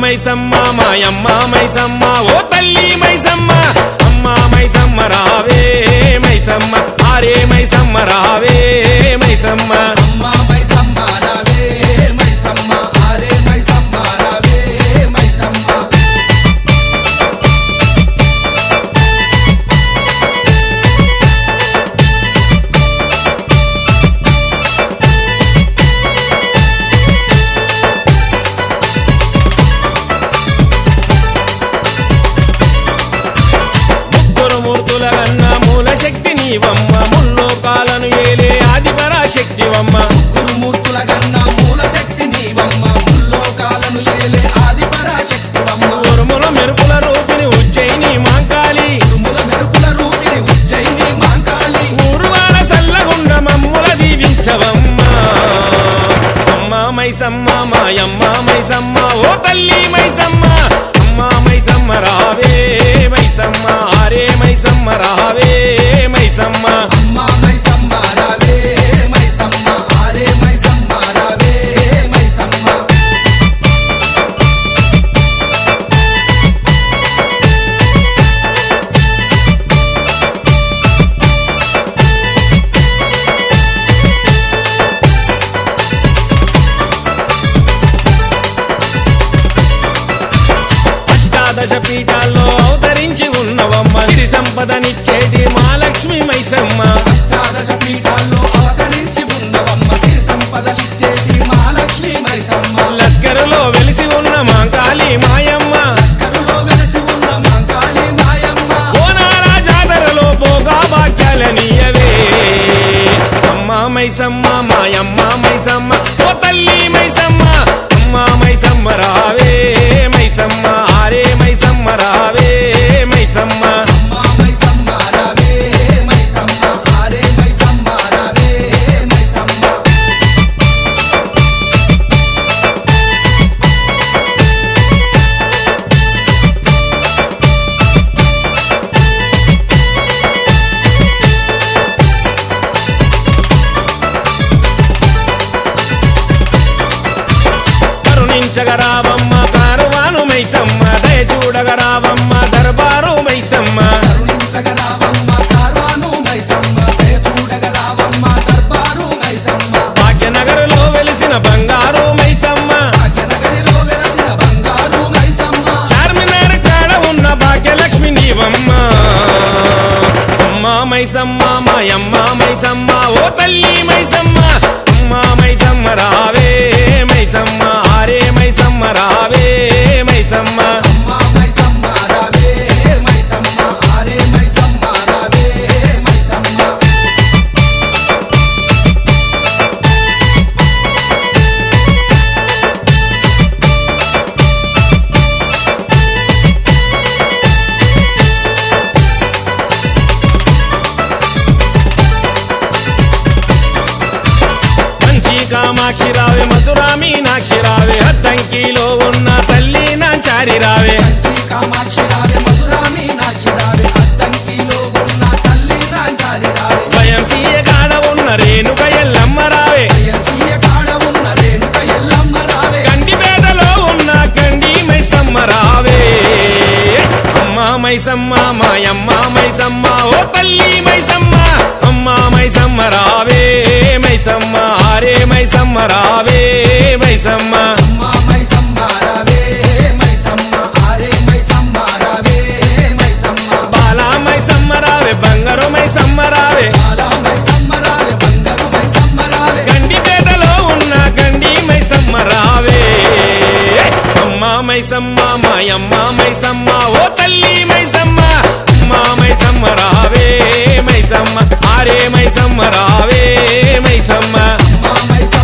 మైసమ్మ మాయమ్మ మైసమ్మ ఓ తల్లి మైసమ్మ అమ్మ మైసమ్మ రావే మైసమ్మ ఆరే మైసమ్మ రావే మైసమ్మ అమ్మ మైసమ్మ రావే మైసమ్మ ఆరే మైసమ్మ రావే మైసమ్మ ముగ్గురు మూర్తుల కన్న మూల శక్తి నీవమ్మ ముల్లోకాలను ఏలే ఆది పరాశక్తివమ్మ గురుమూర్తుల గన్న మూల శక్తి నీవమ్మ ముల్లోకాలను ఏలే ఆది పరాశక్తివమ్మ ఉరుముల మెరుపుల రూపిణి ఉజ్జయిని మాంకాళి ఉరుముల మెరుపుల రూపిణి ఉజ్జయిని మాంకాళి ఊరువాడ సల్లగుండ మమ్ముల దీవించవమ్మ అమ్మ మైసమ్మ మాయమ్మ మైసమ్మ ఓ తల్లి మైసమ్మ అమ్మ మైసమ్మ రావే మైసమ్మ ఆరే మైసమ్మ రావే మైసమ్మ అమ్మ మైసమ్మ రావే మైసమ్మ ఆరే మైసమ్మ రావే మైసమ్మ అష్టాదశ పీఠాల్లో అవతరించి ఉన్నవమ్మ సిరి సంపదనిచ్చేటి మహాలక్ష్మి మైసమ్మ అష్టాదశ పీఠాల్లో అవతరించి ఉన్నవమ్మ సిరి సంపదలిచ్చేటి మహాలక్ష్మి మైసమ్మ లస్కరులో వెలిసి ఉన్న మాంకాళి మాయమ్మ లష్కరులో వెలసి ఉన్న మాంకాళి మాయమ్మ ఓనారా జాతరలో పోగా భాగ్యాలనియవే అమ్మ మైసమ్మ మాయమ్మ మైసమ్మ ఓ తల్లి మైసమ్మ అమ్మ మైసమ్మ రావే మైసమ్మ ఆరే మైసమ్మ రావే మైసమ్మ అమ్మ మైసమ్మ రావే మైసమ్మ ఆరే మైసమ్మ రావే మైసమ్మ కరుణించగరావమ్మ కారువాను మైసమ్మ దయ చూడగరావమ్మ దర్బారు మైసమ్మ కరుణించగరావమ్మ కారాను మైసమ్మ దయ చూడగరావమ్మ దర్బారు మైసమ్మ భాగ్యనగరులో వెలిసిన బంగారు మైసమ్మ భాగ్యనగరిలో వెలసిన బంగారు మైసమ్మ చార్మినార్ కాడ ఉన్న భాగ్యలక్ష్మి నీవమ్మ అమ్మ మైసమ్మ మాయమ్మ మైసమ్మ ఓ తల్లి మైసమ్మ అమ్మ మైసమ్మ రావే మైసమ్మ ఆరే మైసమ్మ రావే మైసమ్మ అమ్మ మైసమ్మ రావే మైసమ్మ ఆరే మైసమ్మ రావే మైసమ్మ మంచి కామాక్షి రావే మధురా మీనాక్షి రావే అద్దంకిలో ఉన్న తల్లి నాంచారి రావే కంచి కామాక్షి రావే మధురా మీనాక్షి రావే అద్దంకిలో ఉన్న తల్లి రాంచారి రావే భయం సీయ కాడ ఉన్న రేణుక ఎల్లమ్మ రావే అయ్యసీయ కాడ ఉన్న రేణుక ఎల్లమ్మ రావే గండిపేటలో ఉన్న గండి మైసమ్మ రావే అమ్మ మైసమ్మ మాయమ్మ మైసమ్మ ఓ తల్లి మైసమ్మ అమ్మ మైసమ్మ రావే మైసమ్మ ఆరే మైసమ్మ రావే మైసమ్మ అమ్మ మైసమ్మ రావే మైసమ్మ ఆరే మైసమ్మ రావే మైసమ్మ బాలా మైసమ్మ రావే బంగారు మైసమ్మ రావే బాల మైసమ్మ రావే బంగారు మైసమ్మ రావే గండిపేటలో ఉన్న గండి మైసమ్మ రావే అమ్మ మైసమ్మ మాయమ్మ మైసమ్మ ఓ తల్లి మైసమ్మ అమ్మ మైసమ్మ రావే మైసమ్మ ఆరే మైసమ్మ రావే మైసమ్మ అమ్మ మైసమ్మ